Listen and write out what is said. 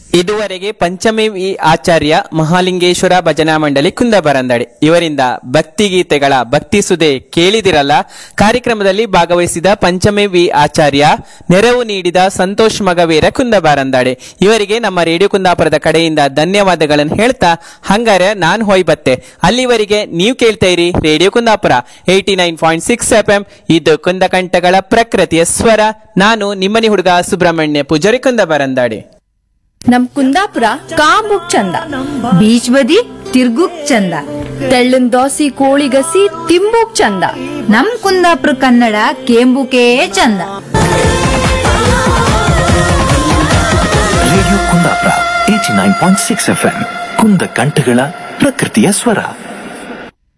ಇದುವರೆಗೆ ಪಂಚಮಿ ವಿ ಆಚಾರ್ಯ ಮಹಾಲಿಂಗೇಶ್ವರ ಭಜನಾ ಮಂಡಳಿ ಕುಂದಬರಂದಡಿ ಇವರಿಂದ ಭಕ್ತಿಗೀತೆಗಳ ಭಕ್ತಿ ಸುದೆ ಕೇಳಿದಿರಲ್ಲ ಕಾರ್ಯಕ್ರಮದಲ್ಲಿ ಭಾಗವಹಿಸಿದ ಪಂಚಮಿ ವಿ ಆಚಾರ್ಯ ನೆರವು ನೀಡಿದ ಸಂತೋಷ್ ಮಗವೀರ ಕುಂದಬಾರಂದಾಡೆ ಇವರಿಗೆ ನಮ್ಮ ರೇಡಿಯೋ ಕುಂದಾಪುರದ ಕಡೆಯಿಂದ ಧನ್ಯವಾದಗಳನ್ನು ಹೇಳ್ತಾ ಹಂಗಾರೆ ನಾನ್ ಹೋಯ್ ಬತ್ತೆ ಅಲ್ಲಿವರೆಗೆ ನೀವು ಕೇಳ್ತಾ ಇರಿ radio Kundapura eighty nine point six F M ಇದು ಕುಂದಕಂಠಗಳ ಪ್ರಕೃತಿಯ ಸ್ವರ ನಾನು ನಿಮ್ಮನಿ ಹುಡುಗ ಸುಬ್ರಹ್ಮಣ್ಯ ಪೂಜಾರಿ ಕುಂದಬರಂದಾಡೆ ನಮ್ ಕುಂದಾಪುರ ಕಾಂಬುಕ್ ಚಂದ ಬೀಚ್ ಬದಿ ತಿರ್ಗುಕ್ ಚಂದ ತೆಳ್ಳನ್ ದೋಸಿ ಕೋಳಿಗಸಿ ತಿಂಬುಕ್ ಚಂದ ನಮ್ ಕುಂದಾಪುರ ಕನ್ನಡ ಕೇಂಬುಕೇ ಚಂದ radio Kundapura eighty nine point six F M ಕುಂದ ಕಂಠಗಳ ಪ್ರಕೃತಿಯ ಸ್ವರ